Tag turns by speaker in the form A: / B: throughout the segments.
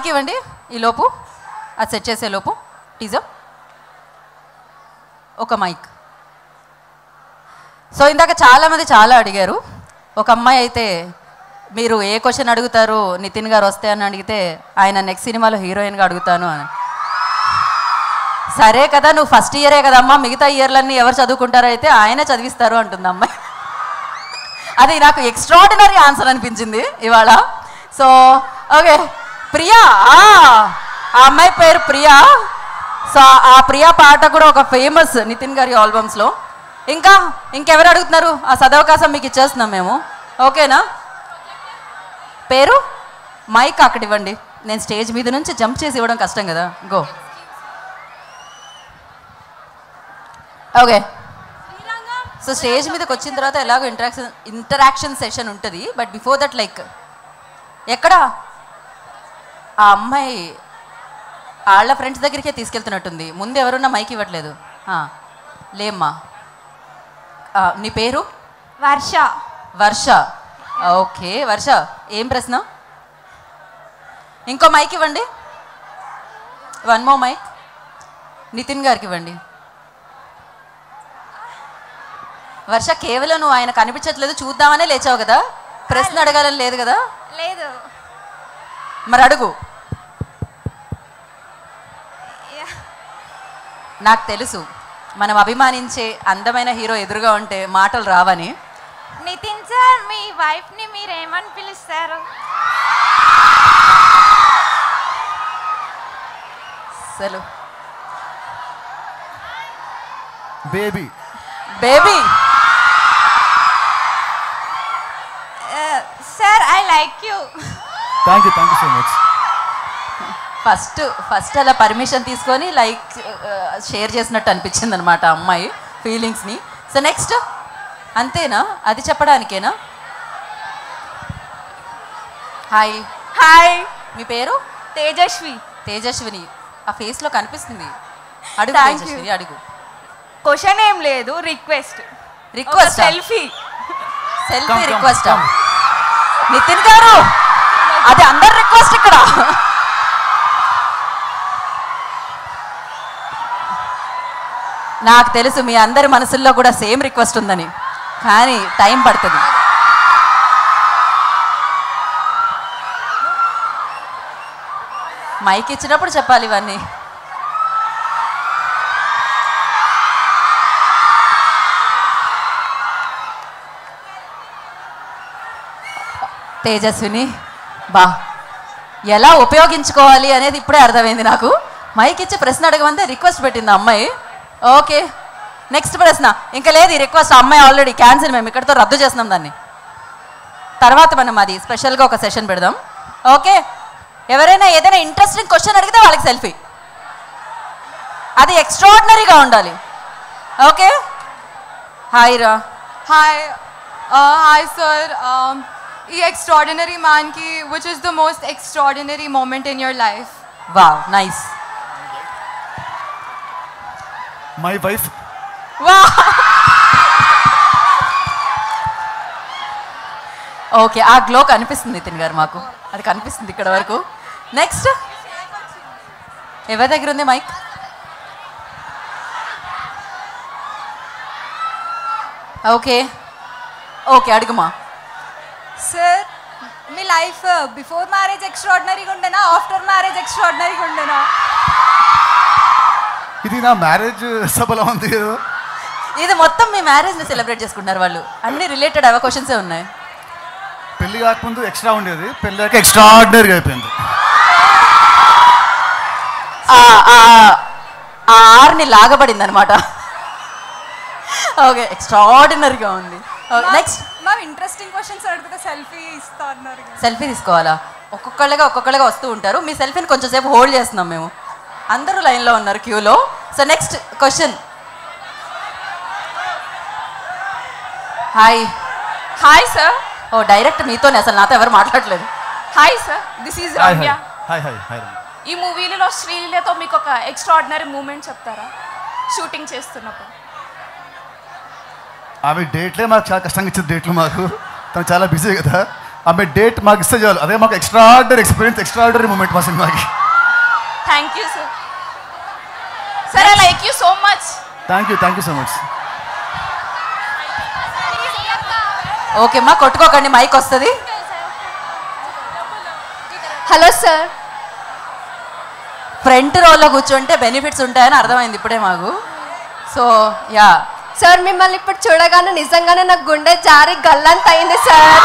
A: ఇవ్వండి ఈ లోపు అది సెట్ చేసే లోపు టీజర్ ఒక మైక్ సో ఇందాక చాలామంది చాలా అడిగారు ఒక అమ్మాయి అయితే మీరు ఏ క్వశ్చన్ అడుగుతారు నితిన్ గారు వస్తే అని అడిగితే ఆయన నెక్స్ట్ సినిమాలో హీరోయిన్గా అడుగుతాను అని సరే కదా నువ్వు ఫస్ట్ ఇయరే కదమ్మా మిగతా ఇయర్లన్నీ ఎవరు చదువుకుంటారో అయితే ఆయనే చదివిస్తారు అంటుంది అమ్మాయి అది నాకు ఎక్స్ట్రాడినరీ ఆన్సర్ అనిపించింది ఇవాళ సో ఓకే ప్రియా ఆ ఆ అమ్మాయి పేరు ప్రియా సో ఆ ప్రియా పాట కూడా ఒక ఫేమస్ నితిన్ గారి ఆల్బమ్స్లో ఇంకా ఇంకెవరు అడుగుతున్నారు ఆ సదవకాశం మీకు ఇచ్చేస్తున్నాం మేము ఓకేనా పేరు మైక్ అక్కడ ఇవ్వండి నేను స్టేజ్ మీద నుంచి జంప్ చేసి ఇవ్వడం కష్టం కదా గో ఓకే సో స్టేజ్ మీదకి వచ్చిన తర్వాత ఎలాగో ఇంటరాక్షన్ ఇంటరాక్షన్ సెషన్ ఉంటుంది బట్ బిఫోర్ దట్ లైక్ ఎక్కడ ఆ అమ్మాయి వాళ్ళ ఫ్రెండ్స్ దగ్గరికే తీసుకెళ్తున్నట్టుంది ముందు ఎవరున్నా మైక్ ఇవ్వట్లేదు ఆ, లేమ్మా ఆ, నీ పేరు
B: వర్ష
A: వర్ష ఓకే వర్ష ఏం ప్రశ్న ఇంకో మైక్ ఇవ్వండి వన్ మో మైక్ నితిన్ గారికి ఇవ్వండి వర్ష కేవలం నువ్వు ఆయన కనిపించట్లేదు చూద్దామనే లేచావు కదా ప్రశ్న అడగాలని లేదు కదా
B: లేదు
A: మరి అడుగు నాకు తెలుసు మనం అభిమానించే అందమైన హీరో ఎదురుగా ఉంటే మాటలు రావని
B: నితిన్ సార్ మీ వైఫ్ ని మీరు ఏమని పిలుస్తారు
A: అసలు
C: baby
A: baby
B: sir I like you
C: thank you thank you so much
A: first first అలా పర్మిషన్ తీసుకొని లైక్ షేర్ చేసినట్టు అనిపించింది అనమాట అమ్మాయి ఫీలింగ్స్ని సో నెక్స్ట్ అంతేనా అది చెప్పడానికేనా హాయ్
B: హాయ్
A: మీ పేరు
B: తేజస్వి
A: తేజస్విని ఆ ఫేస్లో కనిపిస్తుంది అడుగు
B: Thank you.
A: తేజస్విని అడుగు
B: క్వశ్చన్ ఏం లేదు request
A: request
B: selfie
A: selfie
C: Come, come,
A: request
C: come.
A: Nitin garu అది అందరు రిక్వెస్ట్ ఇక్కడ నాకు తెలుసు మీ అందరి మనసుల్లో కూడా సేమ్ రిక్వెస్ట్ ఉందని కానీ టైం పడుతుంది మైక్ ఇచ్చినప్పుడు చెప్పాలి ఇవన్నీ తేజస్విని బా ఎలా ఉపయోగించుకోవాలి అనేది ఇప్పుడే అర్థమైంది నాకు మైక్ ఇచ్చి ప్రశ్న అడగమంటే రిక్వెస్ట్ పెట్టింది ఆ అమ్మాయి ఓకే నెక్స్ట్ ప్రశ్న ఇంకా లేదు ఈ రిక్వెస్ట్ ఆ అమ్మాయి ఆల్రెడీ క్యాన్సిల్ మేము ఇక్కడితో రద్దు చేస్తున్నాం దాన్ని తర్వాత మనం అది స్పెషల్గా ఒక సెషన్ పెడదాం ఓకే ఎవరైనా ఏదైనా ఇంట్రెస్టింగ్ క్వశ్చన్ అడిగితే వాళ్ళకి సెల్ఫీ అది ఎక్స్ట్రాడినరీగా ఉండాలి ఓకే హాయ్ రా
D: Hi, uh, hi sir. Um, ఈ extraordinary man ki, which is the most extraordinary moment in your life?
A: వా నైస్
C: మై వైఫ్
A: ఓకే ఆ గ్లో కనిపిస్తుంది నితిన్ గారు మాకు అది కనిపిస్తుంది ఇక్కడ వరకు నెక్స్ట్ ఎవరి దగ్గర ఉంది మైక్ ఓకే ఓకే అడుగుమా
E: సార్ మీ లైఫ్ బిఫోర్ మ్యారేజ్ ఎక్స్ట్రాడినరీగా ఉండేనా ఆఫ్టర్ మ్యారేజ్ ఎక్స్ట్రాడినరీగా ఉండేనా
C: ఇది నా మ్యారేజ్ సభలో ఉంది కదా
A: ఇది మొత్తం మీ మ్యారేజ్ని సెలబ్రేట్ చేసుకుంటున్నారు వాళ్ళు అన్ని రిలేటెడ్ అవ క్వశ్చన్సే ఉన్నాయి
C: పెళ్లి కాకముందు ఎక్స్ట్రా ఉండేది పెళ్లి కాక ఎక్స్ట్రాడినరీగా అయిపోయింది
A: ఆ- ఆ- ఆ ఆర్ని లాగబడింది అనమాట ఓకే ఎక్స్ట్రాడినరీగా ఉంది నెక్స్ట్
E: మా ఇంట్రెస్టింగ్ క్వశ్చన్స్ అడిగితే సెల్ఫీ ఇస్తా అన్నారు కదా.
A: సెల్ఫీ తీసుకోవాలా ఒక్కొక్కళ్ళగా ఒక్కొక్కళ్ళగా వస్తూ ఉంటారు మీ సెల్ఫీని కొంచెం సేపు హోల్డ్ చేస్తున్నాం మేము అందరూ లైన్లో ఉన్నారు క్యూలో so next question hi
D: hi sir
A: ఓ డైరెక్ట్ మీతోనే అసలు నాతో ఎవరు మాట్లాడలేదు
D: hi sir this is
C: hi
D: Ramya
C: hi hi hi
D: ఈ మూవీలో శ్రీలీలతో మీకు ఒక ఎక్స్ట్రాడినరీ మూమెంట్ చెప్తారా షూటింగ్ చేస్తున్నప్పుడు
C: ఆమె డేట్లే మాకు చాలా కష్టంగా ఇచ్చింది డేట్లు మాకు తను చాలా బిజీ కదా ఆమె డేట్ మాకు ఇస్తే చాలు అదే మాకు ఎక్స్ట్రాడరీ ఎక్స్పీరియన్స్ ఎక్స్ట్రాడరీ మూమెంట్ మా సినిమాకి
B: thank you sir sir I like you so much
C: thank you thank you so much
A: okay అమ్మా కొట్టుకోకండి మైక్ వస్తుంది
F: హలో సార్
A: ఫ్రంట్ రోల్లో కూర్చుంటే బెనిఫిట్స్ ఉంటాయని అర్థమైంది ఇప్పుడే మాకు సో యా
F: సార్ మిమ్మల్ని ఇప్పుడు చూడగానే నిజంగానే నాకు గుండె జారి గల్లంత అయింది సార్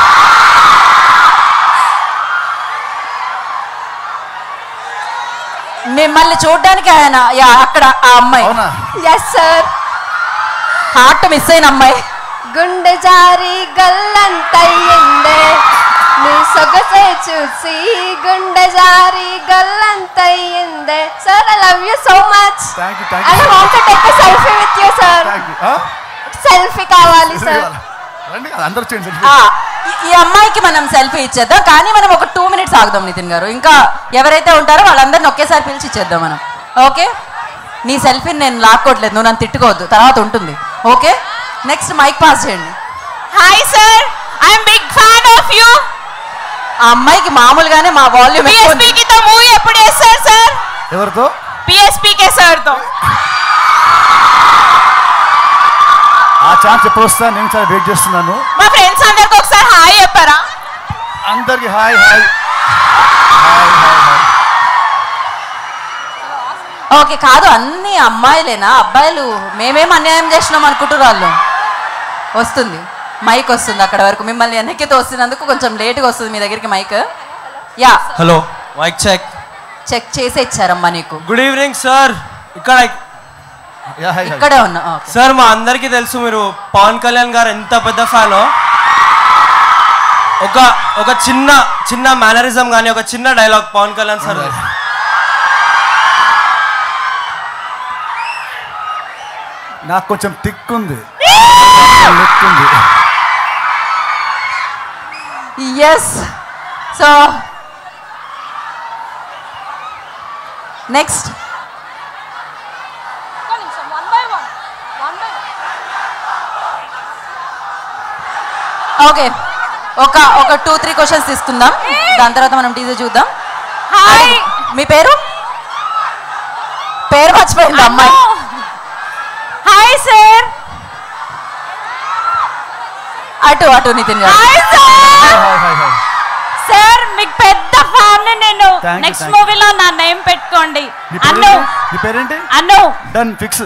A: మిమ్మల్ని చూడడానికి ఆయన యా అక్కడ ఆ అమ్మాయి
C: అవునా
F: ఎస్ సార్
A: హార్ట్ మిస్ అయిన అమ్మాయి
F: గుండె జారి గల్లంతయ్యిందే నీ సొగసే చూసి గుండె జారి గల్లంతయ్యిందే sir I love you so much
C: thank you thank
F: I
C: you
F: want to take a selfie with you sir
C: thank you
F: selfie కావాలి సార్
C: రండి అందరూ చేయండి
A: ఆ, ఈ- ఈ అమ్మాయికి మనం సెల్ఫీ ఇచ్చేద్దాం కానీ మనం ఒక టూ మినిట్స్ ఆగుదాం నితిన్ గారు ఇంకా ఎవరైతే ఉంటారో వాళ్ళందరిని ఒకేసారి పిలిచి ఇచ్చేద్దాం మనం ఓకే నీ సెల్ఫీని నేను లాక్కోవట్లేదు నువ్వు నన్ను తిట్టుకోవద్దు తర్వాత ఉంటుంది ఓకే నెక్స్ట్ మైక్ పాస్ చేయండి
B: hi sir I'm big fan of you
A: ఆ అమ్మాయికి మామూలుగానే మా వాల్యూమ్ ఎక్కువ ఉంది.
B: పిఎస్పీకి తో మూవీ ఎప్పుడు వేస్తారు సార్
C: ఎవరితో
B: పిఎస్పీకే సార్ తో
C: ఆ ఛాన్స్ ఎప్పుడు వస్తా నేను చాలా వెయిట్ చేస్తున్నాను
B: మా ఫ్రెండ్స్ అందరికి ఒకసారి హాయ్ చెప్పారా
C: అందరికి hi hi hi hi hi
A: okay కాదు అన్ని అమ్మాయిలేనా అబ్బాయిలు మేమేం అన్యాయం చేసినాం అనుకుంటారు వాళ్ళు వస్తుంది మైక్ వస్తుంది అక్కడ వరకు మిమ్మల్ని వెనక్కి తోస్తున్నందుకు కొంచెం లేట్గా వస్తుంది మీ దగ్గరికి mike yeah
G: hello mike check
A: check చేసే ఇచ్చారమ్మా నీకు
G: గుడ్ ఈవినింగ్ సార్ ఇక్కడ
C: యా హాయ్ హాయ్
A: ఇక్కడే ఉన్నా ఓకే
G: సార్ మా అందరికీ తెలుసు మీరు పవన్ కళ్యాణ్ గారు ఎంత పెద్ద ఫ్యానో ఒక ఒక చిన్న చిన్న మేనరిజం కానీ ఒక చిన్న డైలాగ్ పవన్ కళ్యాణ్ సార్
C: నాకు కొంచెం థిక్ ఉంది లిక్ ఉంది
A: ఎస్ సో నెక్స్ట్ ఓకే ఒక ఒక టూ త్రీ క్వశ్చన్స్ తీసుకుందాం దాని తర్వాత మనం టీజర్ చూద్దాం
B: హాయ్
A: మీ పేరు పేరు మర్చిపోయింది అమ్మాయి
B: హాయ్ సార్
A: అటు అటు Nitin garu
B: hi sir
C: hi hi hi
B: sir మీకు పెద్ద ఫ్యాన్ నేను
C: Thank you,
B: next
C: thank you.
B: మూవీలో నా నేమ్ పెట్టుకోండి
C: నీ
B: అన్ను
C: పేరేంటి నీ పేరేంటి
B: అన్ను
C: డన్ ఫిక్స్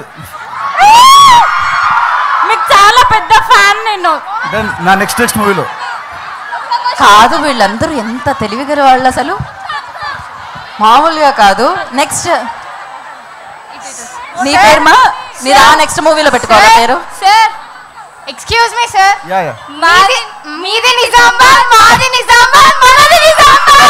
B: మీకు చాలా పెద్ద ఫ్యాన్ నేను
C: డన్ నా నెక్స్ట్ నెక్స్ట్ మూవీలో
A: కాదు వీళ్ళందరూ ఎంత తెలివిగల వాళ్ళు అసలు మామూలుగా కాదు నెక్స్ట్ నీ పేరుమా మీరు ఆ నెక్స్ట్ మూవీలో పెట్టుకోవాలా పేరు
F: sir excuse me sir
C: yeah yeah
F: మాది మీది నిజామాబాద్ మాది నిజామాబాద్ మనది నిజామాబాద్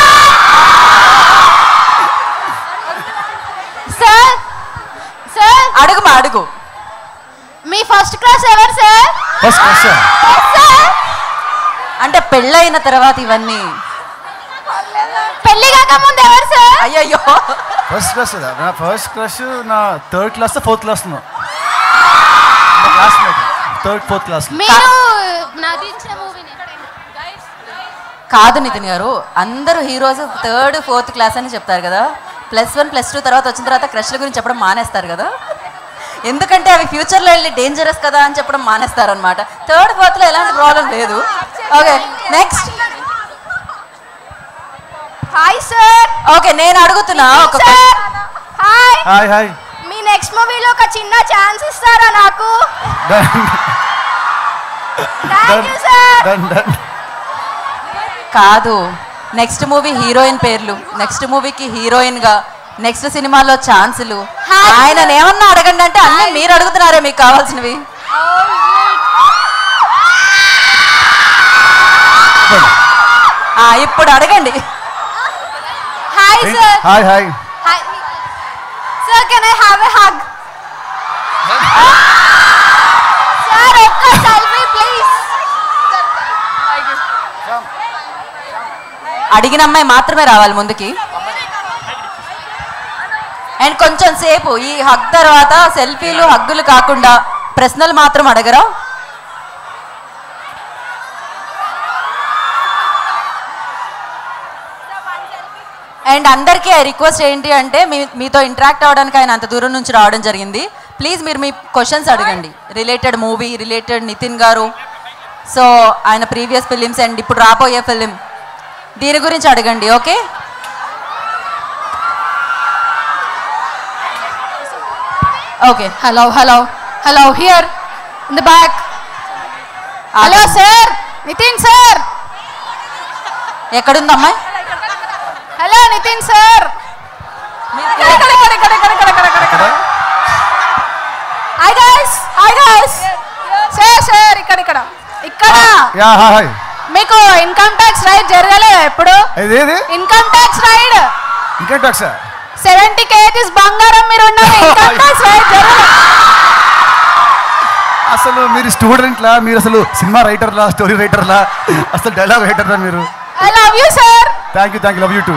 F: సార్ సార్
A: అడుగుమా అడుగు
F: మీ ఫస్ట్ క్లాస్ ఎవరు సార్
C: ఫస్ట్ క్వశ్చన్
F: సార్
A: అంటే పెళ్ళైన తర్వాత ఇవన్నీ
F: పెళ్లి కాక ముందు ఎవరు సార్
A: అయ్యయ్యో
C: ఫస్ట్ క్లాస్ నా ఫస్ట్ క్లాస్ నా థర్డ్ క్లాస్ ఫోర్త్ క్లాస్ నా క్లాస్ థర్డ్ ఫోర్త్ క్లాస్
F: మీరు నటించిన మూవీని
A: కాదు నితిన్ గారు అందరూ హీరోస్ థర్డ్ ఫోర్త్ క్లాస్ అని చెప్తారు కదా ప్లస్ వన్ ప్లస్ టూ తర్వాత వచ్చిన తర్వాత క్రష్ల గురించి చెప్పడం మానేస్తారు కదా ఎందుకంటే అవి ఫ్యూచర్లో వెళ్ళి డేంజరస్ కదా అని చెప్పడం మానేస్తారు అనమాట థర్డ్ ఫోర్త్లో ఎలాంటి ప్రాబ్లం లేదు okay next
F: hi sir
A: okay నేను అడుగుతున్నా ఒక
F: సార్ హాయ్
C: హాయ్ హాయ్
F: మీ నెక్స్ట్ మూవీలో ఒక చిన్న ఛాన్స్ ఇస్తారా నాకు
C: done
F: thank you sir
C: done done
A: కాదు నెక్స్ట్ మూవీ హీరోయిన్ పేర్లు నెక్స్ట్ మూవీకి హీరోయిన్ గా నెక్స్ట్ సినిమాలో ఛాన్సులు
F: Hi,
A: ఆయన ఏమన్నా అడగండి అంటే అన్నీ మీరు అడుగుతున్నారే మీకు కావాల్సినవి ఆ, ఇప్పుడు అడగండి
F: hi sir
C: hi hi
F: hi sir can I have a hug sir ఒక్క సెల్ఫీ ప్లీజ్
A: అడిగిన అమ్మాయి మాత్రమే రావాలి ముందుకి అండ్ కొంచెం సేపు ఈ హగ్ తర్వాత సెల్ఫీలు హగ్గులు కాకుండా ప్రశ్నలు మాత్రం అడగరా అండ్ అందరికీ ఐ రిక్వెస్ట్ ఏంటి అంటే మీ మీతో ఇంటరాక్ట్ అవ్వడానికి ఆయన అంత దూరం నుంచి రావడం జరిగింది ప్లీజ్ మీరు మీ క్వశ్చన్స్ అడగండి related movie related Nitin garu so ఆయన ప్రీవియస్ ఫిలిమ్స్ అండ్ ఇప్పుడు రాబోయే ఫిలిం దీని గురించి అడగండి okay okay
F: hello hello hello here in the back hello sir Nitin sir
A: ఎక్కడుంది అమ్మాయి
F: hello Nitin sir hi guys hi guys sir sir ఇక్కడ ఇక్కడ ఇక్కడ
C: యా హాయ్
F: మీకు ఇన్కమ్ ట్యాక్స్ రైడ్ జరగలేదు ఎప్పుడు
C: ఇది ఏది
F: ఇన్కమ్ ట్యాక్స్ రైడ్
C: ఇంకా టాక్సా
F: సెవెంటీ కేజీస్ బంగారం మీరు ఉన్నది ఇన్కమ్ ట్యాక్స్ రైడ్ జరగలేదు
C: అసలు మీరు స్టూడెంట్లా మీరు అసలు సినిమా రైటర్లా స్టోరీ రైటర్లా అసలు డైలాగ్ రైటర్లా మీరు
F: I love you sir
C: thank you thank you love you too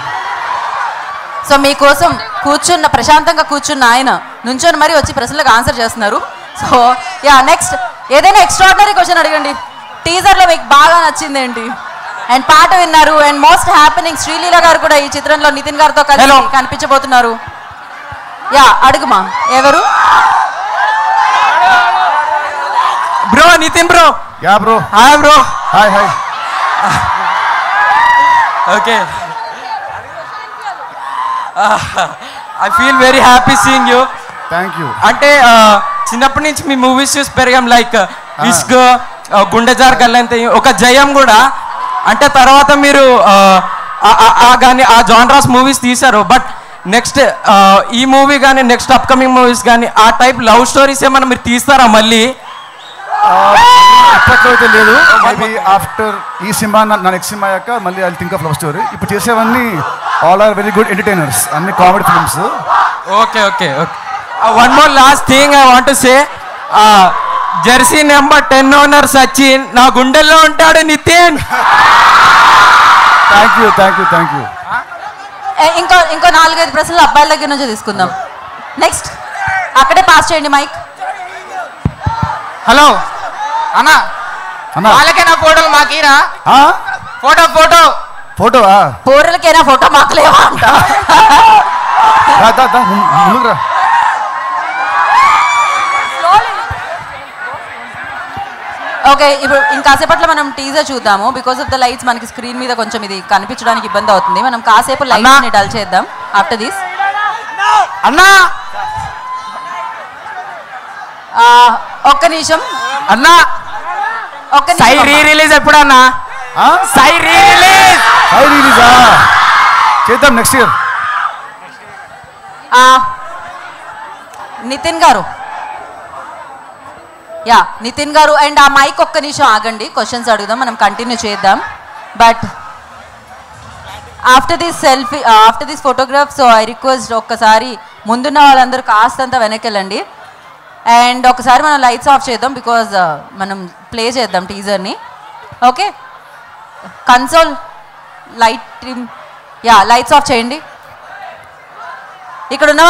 A: so మీకోసం కూర్చున్న ప్రశాంతంగా కూర్చున్న ఆయన నుంచొని మరీ వచ్చి ప్రశ్నలకు ఆన్సర్ చేస్తున్నారు సో యా నెక్స్ట్ ఏదైనా ఎక్స్ట్రాడినరీ క్వశ్చన్ అడగండి టీజర్లో మీకు బాగా నచ్చింది ఏంటి అండ్ పాట విన్నారు అండ్ మోస్ట్ హ్యాపెనింగ్ శ్రీలీల గారు కూడా ఈ చిత్రంలో నితిన్ గారితో కలిసి
G: Hello.
A: కనిపించబోతున్నారు యా అడుగుమా ఎవరు
G: bro Nitin bro
C: yeah bro
G: hi bro
C: hi hi
G: okay I feel very happy seeing you
C: thank you
G: అంటే ఆ, చిన్నప్పటి నుంచి మీ మూవీస్ చూసి పెరిగాం లైక్ ఇస్క్ గుండెజార్ గల్లంత ఒక జయం కూడా అంటే తర్వాత మీరు ఆ, ఆ- ఆ- ఆ కానీ ఆ జాన్రాస్ మూవీస్ తీశారు బట్ నెక్స్ట్ ఈ మూవీ కానీ నెక్స్ట్ అప్కమింగ్ మూవీస్ కానీ ఆ టైప్ లవ్ స్టోరీస్ ఏమైనా మీరు తీస్తారా మళ్ళీ
C: ఇప్పట్లో అయితే లేదు మేబీ ఆఫ్టర్ ఈ సినిమా నా నెక్స్ట్ సినిమా అయ్యాక మళ్ళీ I think of love story ఇప్పుడు చేసేవన్నీ all are very good entertainers అన్ని comedy films
G: okay okay okay one more last thing I want say jersey number ten owner Sachin నా గుండెల్లో ఉంటాడు Nitin
C: thank you thank you thank you
A: ఏ, ఇంకో ఇంకో నాలుగైదు ప్రశ్నలు అబ్బాయిల దగ్గర నుంచి తీసుకుందాం నెక్స్ట్ అక్కడే పాస్ చేయండి మైక్
H: హలో అన్న
C: అన్న
H: వాళ్ళకైనా ఫోటోలు మాకీరా ఫోటో ఫోటో
C: ఫోటో
A: పోరలకైనా ఫోటో మాకు లేవా అంట
C: ముందుకు రా
A: ఓకే ఇప్పుడు ఇంకాసేపట్లో మనం టీజర్ చూద్దాము బికాస్ ఆఫ్ ద లైట్స్ మనకి స్క్రీన్ మీద కొంచెం ఇది కనిపించడానికి ఇబ్బంది అవుతుంది మనం కాసేపు లైట్స్ ని డల్ చేద్దాం ఆఫ్టర్ దిస్
G: అన్నా
A: ఒక్క నిమిషం
G: అన్నా
A: ఒక్క
G: సై
A: నిమిషం
G: రీ
A: అమ్మా.
G: రిలీజ్ ఎప్పుడన్నా సై రీ రిలీజ్
C: హై రిలీజా చేద్దాం నెక్స్ట్ ఇయర్
A: ఆ, నితిన్ గారు యా నితిన్ గారు అండ్ ఆ మైక్ ఒక్క నిమిషం ఆగండి క్వశ్చన్స్ అడుగుదాం మనం కంటిన్యూ చేద్దాం but after this selfie after this photograph so I request ఒక్కసారి ముందున్న వాళ్ళందరూ కాస్తంత వెనక్కి వెళ్ళండి అండ్ ఒకసారి మనం లైట్స్ ఆఫ్ చేద్దాం బికాజ్ మనం ప్లే చేద్దాం టీజర్ని okay console light yeah lights off చేయండి ఇక్కడ ఉన్న